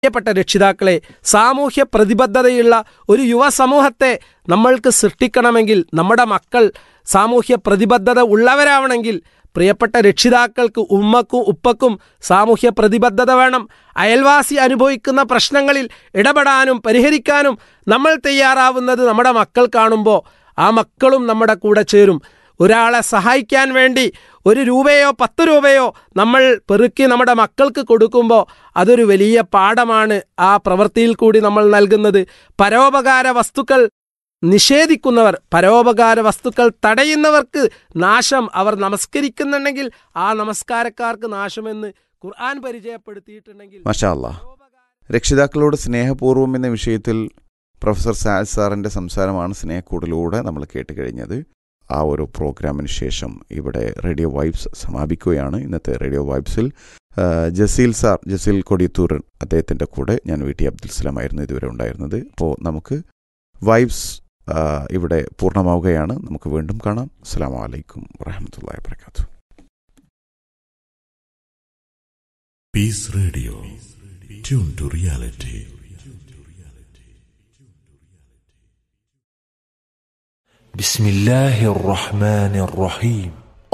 പ്രിയപ്പെട്ട രക്ഷിതാക്കളെ സാമൂഹ്യ പ്രതിബദ്ധതയുള്ള ഒരു യുവ സമൂഹത്തെ നമ്മൾക്ക് സൃഷ്ടിക്കണമെങ്കിൽ നമ്മുടെ മക്കൾ സാമൂഹ്യ പ്രതിബദ്ധത ഉള്ളവരാവണമെങ്കിൽ പ്രിയപ്പെട്ട രക്ഷിതാക്കൾക്ക് ഉമ്മക്കും ഉപ്പക്കും സാമൂഹ്യ പ്രതിബദ്ധത വേണം അയൽവാസി അനുഭവിക്കുന്ന പ്രശ്നങ്ങളിൽ ഇടപെടാനും പരിഹരിക്കാനും നമ്മൾ തയ്യാറാവുന്നത് നമ്മുടെ മക്കൾ കാണുമ്പോൾ ആ മക്കളും നമ്മുടെ കൂടെ ചേരും ഒരാളെ സഹായിക്കാൻ വേണ്ടി ഒരു രൂപയോ പത്ത് രൂപയോ നമ്മൾ പെറുക്കി നമ്മുടെ മക്കൾക്ക് കൊടുക്കുമ്പോൾ അതൊരു വലിയ പാഠമാണ് ആ പ്രവൃത്തിയിൽ കൂടി നമ്മൾ നൽകുന്നത് പരോപകാര വസ്തുക്കൾ നിഷേധിക്കുന്നവർ പരോപകാര വസ്തുക്കൾ തടയുന്നവർക്ക് നാശം അവർ നമസ്കരിക്കുന്നുണ്ടെങ്കിൽ ആ നമസ്കാരക്കാർക്ക് നാശമെന്ന് ഖുർആൻ പരിചയപ്പെടുത്തിയിട്ടുണ്ടെങ്കിൽ മഷാ അല്ലാ രക്ഷിതാക്കളോട് സ്നേഹപൂർവ്വം എന്ന വിഷയത്തിൽ പ്രൊഫസർ സാജ് സാറിൻ്റെ സംസാരമാണ് സ്നേഹക്കൂടിലൂടെ നമ്മൾ കേട്ട് കഴിഞ്ഞത് ആ ഒരു പ്രോഗ്രാമിന് ശേഷം ഇവിടെ റേഡിയോ വൈബ്സ് സമാപിക്കുകയാണ് ഇന്നത്തെ റേഡിയോ വൈബ്സിൽ ആ, ജസീൽ സാർ ജസീൽ കൊടിയത്തൂർ അദ്ദേഹത്തിൻ്റെ കൂടെ ഞാൻ വി ടി അബ്ദുൽ സലാമായിരുന്നു ഇതുവരെ ഉണ്ടായിരുന്നത് അപ്പോൾ നമുക്ക് വൈബ്സ് ആ, ഇവിടെ പൂർണ്ണമാവുകയാണ് നമുക്ക് വീണ്ടും കാണാം അസ്സാം വലൈക്കും വാഹമത്തല്ലാ വാത്തു Peace Radio. Tune to reality. بسم الله الرحمن الرحيم